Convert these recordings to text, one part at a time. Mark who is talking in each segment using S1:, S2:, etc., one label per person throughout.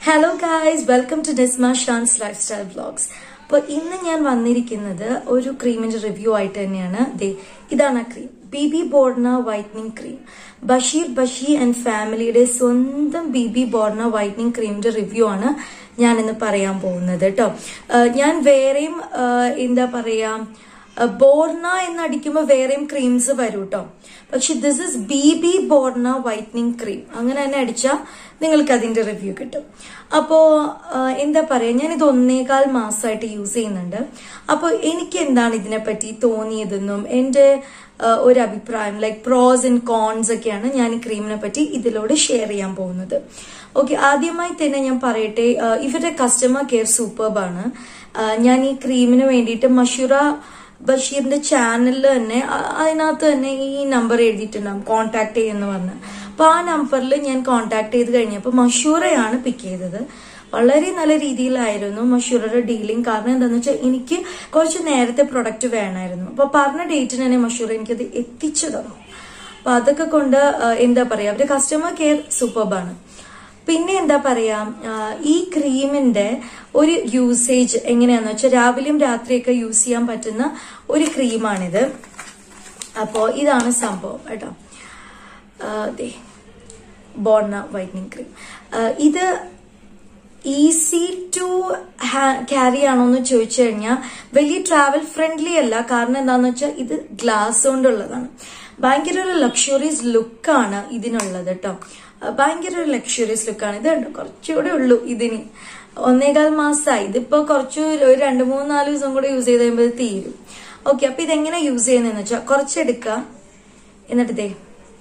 S1: hello guys welcome to Disma Shan's lifestyle vlogs അപ്പോൾ ഇന്ന് ഞാൻ വന്നിരിക്കുന്നത് ഒരു ക്രീമിന്റെ റിവ്യൂ ആയിട്ട് തന്നെയാണ് ദേ ഇതാണ് ആ cream B B Borna whitening cream Basheer Bashi and ഫാമിലിയുടെ സ്വന്തം ബി ബി ബോർണ വൈറ്റനിങ് ക്രീമിന്റെ റിവ്യൂ ആണ് ഞാൻ ഇന്ന് പറയാൻ പോകുന്നത് കേട്ടോ ഞാൻ വേറെയും ആ, എന്താ പറയാ ബോർണ എന്ന് അടിക്കുമ്പോൾ വേറെയും ക്രീംസ് വരും കേട്ടോ പക്ഷെ this is B B Borna whitening cream അങ്ങനെ തന്നെ അടിച്ചാൽ നിങ്ങൾക്ക് അതിന്റെ റിവ്യൂ കിട്ടും അപ്പോ ആ, എന്താ പറയാ ഞാൻ ഇത് ഒന്നേകാൽ മാസമായിട്ട് യൂസ് ചെയ്യുന്നുണ്ട് അപ്പോൾ എനിക്ക് എന്താണ് ഇതിനെപ്പറ്റി തോന്നിയതെന്നും എന്റെ ആ, ഒരു അഭിപ്രായം ലൈക്ക് പ്രോസ് ആൻഡ് കോൺസ് ഒക്കെയാണ് ഞാൻ ഈ ക്രീമിനെ പറ്റി ഇതിലൂടെ ഷെയർ ചെയ്യാൻ പോകുന്നത് ഓക്കെ ആദ്യമായി തന്നെ ഞാൻ പറയട്ടെ ആ, ഇവരുടെ കസ്റ്റമർ കെയർ സൂപ്പർബാണ് ഞാൻ ഈ ക്രീമിന് വേണ്ടിയിട്ട് മഷൂറ ബഷീറിന്റെ ചാനലിൽ തന്നെ അ- അതിനകത്ത് തന്നെ ഈ നമ്പർ എഴുതിയിട്ടുണ്ടാവും കോൺടാക്ട് ചെയ്യുന്ന പറഞ്ഞ് അപ്പൊ ആ നമ്പറിൽ ഞാൻ കോൺടാക്ട് ചെയ്ത് കഴിഞ്ഞപ്പോൾ മഷൂറയാണ് പിക്ക് ചെയ്തത് വളരെ നല്ല രീതിയിലായിരുന്നു മഷൂറയുടെ ഡീലിംഗ് കാരണം എന്താണെന്ന് വെച്ചാൽ എനിക്ക് കുറച്ച് നേരത്തെ പ്രൊഡക്റ്റ് വേണമായിരുന്നു അപ്പൊ പറഞ്ഞ ഡേറ്റിന് തന്നെ മഷൂർ എനിക്കത് എത്തിച്ചു തന്നു അപ്പൊ അതൊക്കെ കൊണ്ട് ആ, എന്താ പറയാ അവരുടെ കസ്റ്റമർ കെയർ സൂപ്പർബാണ് പിന്നെ എന്താ പറയാ ആ, ഈ ക്രീമിന്റെ ഒരു യൂസേജ് എങ്ങനെയാന്ന് വെച്ചാൽ രാവിലെയും രാത്രിയൊക്കെ യൂസ് ചെയ്യാൻ പറ്റുന്ന ഒരു ക്രീമാണിത് അപ്പോ ഇതാണ് സംഭവം കേട്ടോ ആ, ദേ ബോർണ വൈറ്റനിങ് ക്രീം ഇത് ഈസി ടു ക്യാരി ആണോ എന്ന് ചോദിച്ചു കഴിഞ്ഞാൽ വലിയ ട്രാവൽ ഫ്രണ്ട്ലി അല്ല കാരണം എന്താന്ന് വെച്ചാൽ ഇത് ഗ്ലാസ് കൊണ്ടുള്ളതാണ് ഭയങ്കര ഒരു ലക്ഷറീസ് ലുക്കാണ് ഇതിനുള്ളത് കേട്ടോ ഭയങ്കര ഒരു ലക്ഷറീസ് ലുക്കാണ് ഇത് കണ്ടോ കുറച്ചുകൂടെ ഉള്ളൂ ഇതിന് ഒന്നേകാൽ മാസമായി ഇതിപ്പോ കുറച്ച് ഒരു രണ്ട് മൂന്ന് നാല് ദിവസം കൂടെ യൂസ് ചെയ്ത് കഴിയുമ്പോൾ ഇത് തീരും ഓക്കെ അപ്പൊ ഇതെങ്ങനെ യൂസ് ചെയ്യുന്നതെന്ന് വെച്ചാൽ കുറച്ചെടുക്കുക എന്നിട്ട് ദേ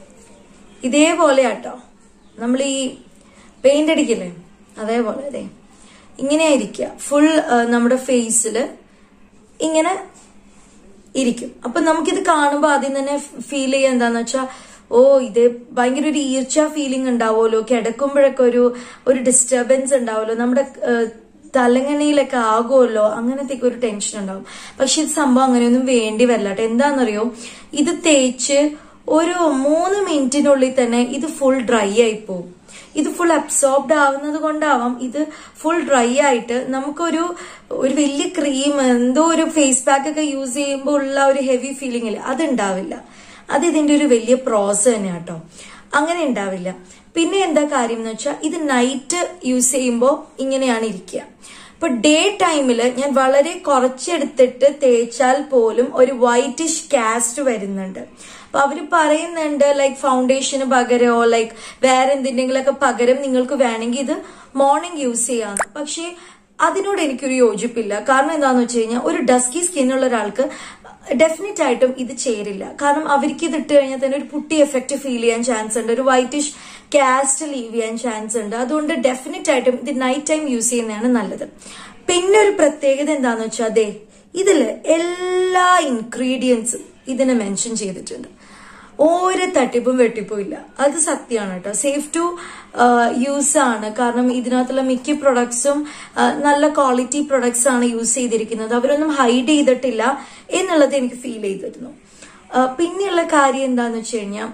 S1: ഇതേപോലെ ആട്ടോ നമ്മൾ ഈ പെയിന്റ് അടിക്കില്ലേ അതേപോലെ അതെ ഇങ്ങനെ ഇരിക്കുക ഫുൾ നമ്മുടെ ഫേസിൽ ഇങ്ങനെ ഇരിക്കും അപ്പൊ നമുക്കിത് കാണുമ്പോൾ ആദ്യം തന്നെ ഫീൽ ചെയ്യുക എന്താന്ന് വെച്ചാൽ ഓ ഇത് ഭയങ്കര ഒരു ഈർച്ച ഫീലിംഗ് ഉണ്ടാവുമല്ലോ കിടക്കുമ്പോഴൊക്കെ ഒരു ഒരു ഡിസ്റ്റർബൻസ് ഉണ്ടാവുമല്ലോ നമ്മുടെ ഏഹ്, തലങ്ങണയിലൊക്കെ ആകുമല്ലോ അങ്ങനത്തെ ഒരു ടെൻഷൻ ഉണ്ടാവും പക്ഷെ ഇത് സംഭവം അങ്ങനെയൊന്നും വേണ്ടി വരില്ല കേട്ടോ എന്താണെന്നറിയോ ഇത് തേച്ച് ഒരു മൂന്ന് മിനിറ്റിനുള്ളിൽ തന്നെ ഇത് ഫുൾ ഡ്രൈ ആയി പോകും ഇത് ഫുൾ അബ്സോർബ്ഡ് ആവുന്നത് കൊണ്ടാവാം ഇത് ഫുൾ ഡ്രൈ ആയിട്ട് നമുക്കൊരു ഒരു വലിയ ക്രീം എന്തോ ഒരു ഫേസ് പാക്ക് ഒക്കെ യൂസ് ചെയ്യുമ്പോൾ ഉള്ള ഒരു ഹെവി ഫീലിംഗ് ഇല്ല അത് ഉണ്ടാവില്ല അത് ഇതിന്റെ ഒരു വലിയ പ്രോസ് തന്നെ കേട്ടോ അങ്ങനെ ഉണ്ടാവില്ല പിന്നെ എന്താ കാര്യം എന്ന് വെച്ചാൽ ഇത് നൈറ്റ് യൂസ് ചെയ്യുമ്പോൾ ഇങ്ങനെയാണ് ഇരിക്കുക ഇപ്പൊ ഡേ ടൈമില് ഞാൻ വളരെ കുറച്ചെടുത്തിട്ട് തേച്ചാൽ പോലും ഒരു വൈറ്റിഷ് കാസ്റ്റ് വരുന്നുണ്ട് അപ്പൊ അവര് പറയുന്നുണ്ട് ലൈക്ക് ഫൗണ്ടേഷന് പകരമോ ലൈക്ക് വേറെ എന്തിൻ്റെങ്കിലൊക്കെ പകരം നിങ്ങൾക്ക് വേണമെങ്കിൽ ഇത് മോർണിംഗ് യൂസ് ചെയ്യാം പക്ഷേ അതിനോട് എനിക്കൊരു യോജിപ്പില്ല കാരണം എന്താന്ന് വെച്ച് കഴിഞ്ഞാൽ ഒരു ഡസ്കി സ്കിന്നുള്ള ഒരാൾക്ക് ഡെഫിനറ്റ് ആയിട്ടും ഇത് ചേരില്ല കാരണം അവർക്ക് ഇത് ഇട്ട് കഴിഞ്ഞാൽ തന്നെ ഒരു പുട്ടി എഫക്റ്റ് ഫീൽ ചെയ്യാൻ ചാൻസ് ഉണ്ട് ഒരു വൈറ്റിഷ് കാസ്റ്റ് ലീവ് ചെയ്യാൻ ചാൻസ് ഉണ്ട് അതുകൊണ്ട് ഡെഫിനറ്റ് ആയിട്ടും ഇത് നൈറ്റ് ടൈം യൂസ് ചെയ്യുന്നതാണ് നല്ലത് പിന്നെ ഒരു പ്രത്യേകത എന്താന്ന് വെച്ചാൽ അതെ ഇതില് എല്ലാ ഇൻഗ്രീഡിയൻസും ഇതിനെ മെൻഷൻ ചെയ്തിട്ടുണ്ട് ഒരു തട്ടിപ്പും വെട്ടിപ്പും ഇല്ല അത് സത്യമാണ് കേട്ടോ സേഫ് ടു യൂസ് ആണ് കാരണം ഇതിനകത്തുള്ള മിക്ക പ്രൊഡക്ട്സും നല്ല ക്വാളിറ്റി പ്രൊഡക്ട്സ് ആണ് യൂസ് ചെയ്തിരിക്കുന്നത് അവരൊന്നും ഹൈഡ് ചെയ്തിട്ടില്ല എന്നുള്ളത് എനിക്ക് ഫീൽ ചെയ്തിരുന്നു ആ, പിന്നെയുള്ള കാര്യം എന്താന്ന് വെച്ച് കഴിഞ്ഞാൽ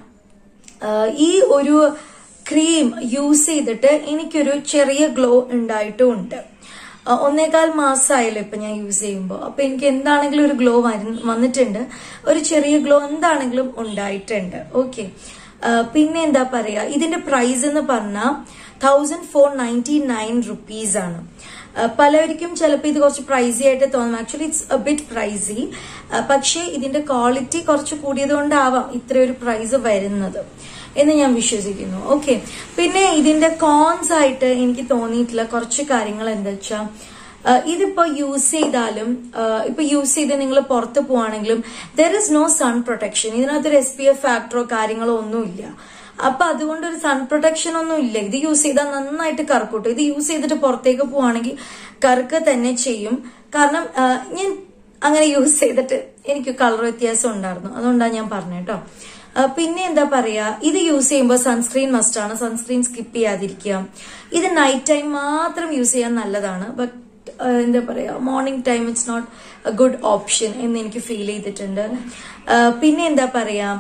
S1: ഈ ഒരു ക്രീം യൂസ് ചെയ്തിട്ട് എനിക്കൊരു ചെറിയ ഗ്ലോ ഉണ്ടായിട്ടും ഉണ്ട് ആ, ഒന്നേകാൽ മാസമായല്ലോ ഇപ്പൊ ഞാൻ യൂസ് ചെയ്യുമ്പോൾ അപ്പൊ എനിക്ക് എന്താണെങ്കിലും ഒരു ഗ്ലോ വന്നിട്ടുണ്ട് ഒരു ചെറിയ ഗ്ലോ എന്താണെങ്കിലും ഉണ്ടായിട്ടുണ്ട് ഓക്കെ പിന്നെ എന്താ പറയാ ഇതിന്റെ പ്രൈസ് എന്ന് പറഞ്ഞാൽ thousand four ninety nine rupees ആണ് ആ, പലർക്കും ചിലപ്പോൾ ഇത് കുറച്ച് പ്രൈസി ആയിട്ട് തോന്നും actually it's a bit pricey പക്ഷേ ഇതിന്റെ ക്വാളിറ്റി കുറച്ച് കൂടിയത് കൊണ്ടാവാം ഇത്ര ഒരു പ്രൈസ് വരുന്നത് എന്ന് ഞാൻ വിശ്വസിക്കുന്നു ഓക്കെ പിന്നെ ഇതിന്റെ കോൺസ് ആയിട്ട് എനിക്ക് തോന്നിയിട്ടുള്ള കുറച്ച് കാര്യങ്ങൾ എന്താ വെച്ചാൽ ഇതിപ്പോ യൂസ് ചെയ്താലും ആ, ഇപ്പൊ യൂസ് ചെയ്ത് നിങ്ങൾ പുറത്ത് പോവാണെങ്കിലും there is no sun protection ഇതിനകത്തൊരു എസ് പി എഫ് ഫാക്ടറോ കാര്യങ്ങളോ ഒന്നുമില്ല അപ്പൊ അതുകൊണ്ട് ഒരു സൺ പ്രൊട്ടക്ഷൻ ഒന്നും ഇല്ല ഇത് യൂസ് ചെയ്താൽ നന്നായിട്ട് കറുക്കൂട്ടും ഇത് യൂസ് ചെയ്തിട്ട് പുറത്തേക്ക് പോവാണെങ്കിൽ കറുക്ക തന്നെ ചെയ്യും കാരണം ആ, ഞാൻ അങ്ങനെ യൂസ് ചെയ്തിട്ട് എനിക്ക് കളർ വ്യത്യാസം ഉണ്ടായിരുന്നു അതുകൊണ്ടാണ് ഞാൻ പറഞ്ഞത് കേട്ടോ ആ, പിന്നെ എന്താ പറയാ ഇത് യൂസ് ചെയ്യുമ്പോൾ സൺസ്ക്രീൻ മസ്റ്റ് ആണ് സൺസ്ക്രീൻ സ്കിപ്പ് ചെയ്യാതിരിക്കുക ഇത് നൈറ്റ് ടൈം മാത്രം യൂസ് ചെയ്യാൻ നല്ലതാണ് ബട്ട് എന്താ പറയാ morning time it's not a good option എന്ന് എനിക്ക് ഫീൽ ചെയ്തിട്ടുണ്ട് ആ, പിന്നെ എന്താ പറയാ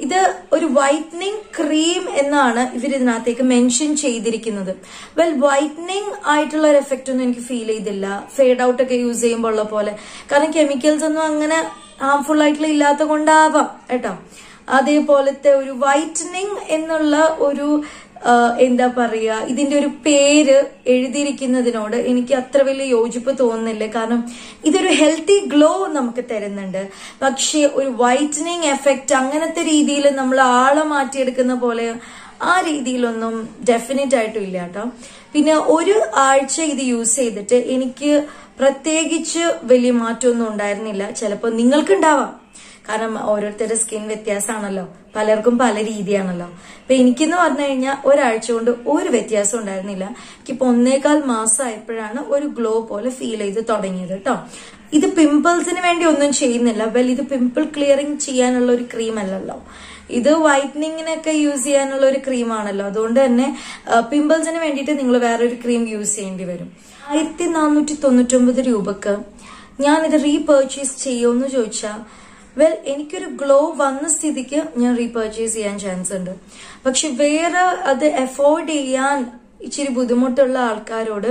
S1: ഇത് ഒരു വൈറ്റനിങ് ക്രീം എന്നാണ് ഇവർ ഇതിനകത്തേക്ക് മെൻഷൻ ചെയ്തിരിക്കുന്നത് വെൽ വൈറ്റനിങ് ആയിട്ടുള്ള ഒരു എഫക്റ്റ് ഒന്നും എനിക്ക് ഫീൽ ചെയ്തില്ല ഫേഡ് ഔട്ട് ഒക്കെ യൂസ് ചെയ്യുമ്പോൾ ഉള്ള പോലെ കാരണം കെമിക്കൽസ് ഒന്നും അങ്ങനെ ഹാർംഫുൾ ആയിട്ടുള്ള ഇല്ലാത്ത കൊണ്ടാവാം കേട്ടോ അതേപോലത്തെ ഒരു വൈറ്റനിങ് എന്നുള്ള ഒരു ആ, എന്താ പറയാ ഇതിന്റെ ഒരു പേര് എഴുതിയിരിക്കുന്നതിനോട് എനിക്ക് അത്ര വലിയ യോജിപ്പ് തോന്നുന്നില്ല കാരണം ഇതൊരു ഹെൽത്തി ഗ്ലോ നമുക്ക് തരുന്നുണ്ട് പക്ഷേ ഒരു വൈറ്റനിങ് എഫക്റ്റ് അങ്ങനത്തെ രീതിയിൽ നമ്മൾ ആളെ മാറ്റിയെടുക്കുന്ന പോലെ ആ രീതിയിലൊന്നും ഡെഫിനറ്റ് ആയിട്ടും ഇല്ല കേട്ടോ പിന്നെ ഒരു ആഴ്ച ഇത് യൂസ് ചെയ്തിട്ട് എനിക്ക് പ്രത്യേകിച്ച് വലിയ മാറ്റമൊന്നും ഉണ്ടായിരുന്നില്ല ചിലപ്പോൾ നിങ്ങൾക്കുണ്ടാവാം കാരണം ഓരോരുത്തരുടെ സ്കിൻ വ്യത്യാസമാണല്ലോ പലർക്കും പല രീതിയാണല്ലോ അപ്പൊ എനിക്കെന്ന് പറഞ്ഞു കഴിഞ്ഞാൽ ഒരാഴ്ച കൊണ്ട് ഒരു വ്യത്യാസം ഉണ്ടായിരുന്നില്ല എനിക്കിപ്പോ ഒന്നേകാൽ മാസമായപ്പോഴാണ് ഒരു ഗ്ലോ പോലെ ഫീൽ ചെയ്ത് തുടങ്ങിയത് കേട്ടോ ഇത് പിമ്പിൾസിന് വേണ്ടി ഒന്നും ചെയ്യുന്നില്ല വെൽ ഇത് പിമ്പിൾ ക്ലിയറിംഗ് ചെയ്യാനുള്ള ഒരു ക്രീം അല്ലല്ലോ ഇത് വൈറ്റനിങ്ങിനൊക്കെ യൂസ് ചെയ്യാനുള്ള ഒരു ക്രീമാണല്ലോ അതുകൊണ്ട് തന്നെ പിമ്പിൾസിന് വേണ്ടിയിട്ട് നിങ്ങൾ വേറൊരു ക്രീം യൂസ് ചെയ്യേണ്ടി വരും ആയിരത്തി നാനൂറ്റി തൊണ്ണൂറ്റൊമ്പത് രൂപക്ക് ഞാനിത് റീപർച്ചേസ് ചെയ്യുമെന്ന് ചോദിച്ചാൽ വെൽ എനിക്കൊരു ഗ്ലോ വന്ന സ്ഥിതിക്ക് ഞാൻ റീപർച്ചേസ് ചെയ്യാൻ ചാൻസ് ഉണ്ട് പക്ഷെ വേറെ അത് എഫോർഡ് ചെയ്യാൻ ഇച്ചിരി ബുദ്ധിമുട്ടുള്ള ആൾക്കാരോട്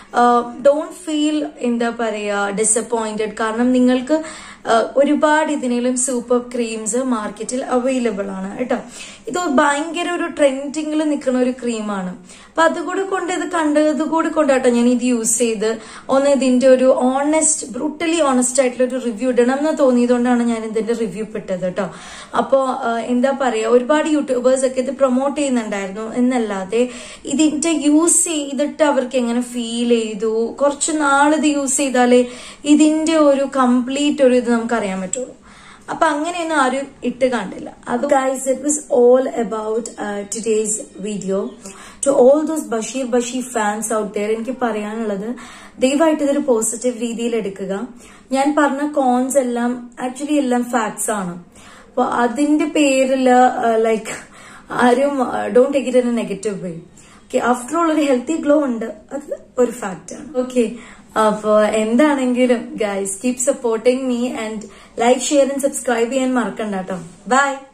S1: ഡോണ്ട് ഫീൽ എന്താ പറയാ ഡിസപ്പോയിന്റഡ് കാരണം നിങ്ങൾക്ക് ആ, ഒരുപാട് ഇതിനേലും സൂപ്പർ ക്രീംസ് മാർക്കറ്റിൽ അവൈലബിൾ ആണ് കേട്ടോ ഇത് ഭയങ്കര ഒരു ട്രെൻഡിങ്ങിൽ നിൽക്കുന്ന ഒരു ക്രീമാണ് അപ്പൊ അതുകൂടി കൊണ്ട് ഇത് കണ്ടത് കൂടി കൊണ്ടാട്ടോ ഞാൻ ഇത് യൂസ് ചെയ്ത് ഒന്ന് ഇതിന്റെ ഒരു ഓണസ്റ്റ് ബ്രൂട്ടലി ഓണസ്റ്റ് ആയിട്ടുള്ള ഒരു റിവ്യൂ ഇടണം എന്ന് തോന്നിയതുകൊണ്ടാണ് ഞാൻ ഇതിന്റെ റിവ്യൂ പെട്ടത് കേട്ടോ അപ്പോ ആ, എന്താ പറയാ ഒരുപാട് യൂട്യൂബേഴ്സ് ഒക്കെ ഇത് പ്രൊമോട്ട് ചെയ്യുന്നുണ്ടായിരുന്നു എന്നല്ലാതെ ഇതിന്റെ യൂസ് ചെയ്തിട്ട് അവർക്ക് എങ്ങനെ ഫീൽ ചെയ്തു കുറച്ച് നാളിത് യൂസ് ചെയ്താലേ ഇതിന്റെ ഒരു കംപ്ലീറ്റ് ഒരു ഇത് നമുക്ക് അറിയാൻ പറ്റുള്ളൂ അപ്പൊ അങ്ങനെയൊന്നും ആരും ഇട്ട് കണ്ടില്ല അത് guys it was all about today's video to all those Basheer Basheer fans out there എനിക്ക് പറയാനുള്ളത് ദയവായിട്ട് ഇതൊരു പോസിറ്റീവ് രീതിയിൽ എടുക്കുക ഞാൻ പറഞ്ഞ കോൺസ് എല്ലാം ആക്ച്വലി എല്ലാം ഫാക്ട്സ് ആണ് അപ്പൊ അതിന്റെ പേരില് ലൈക്ക് ആരും don't take it in a negative way okay after all ഒരു ഹെൽത്തി ഗ്ലോ ഉണ്ട് അത് ഒരു ഫാക്റ്റ് ആണ് ഓക്കെ അപ്പോ എന്താണെങ്കിലും guys keep supporting me and like share and subscribe ചെയ്യാൻ മറക്കണ്ട കേട്ടോ ബൈ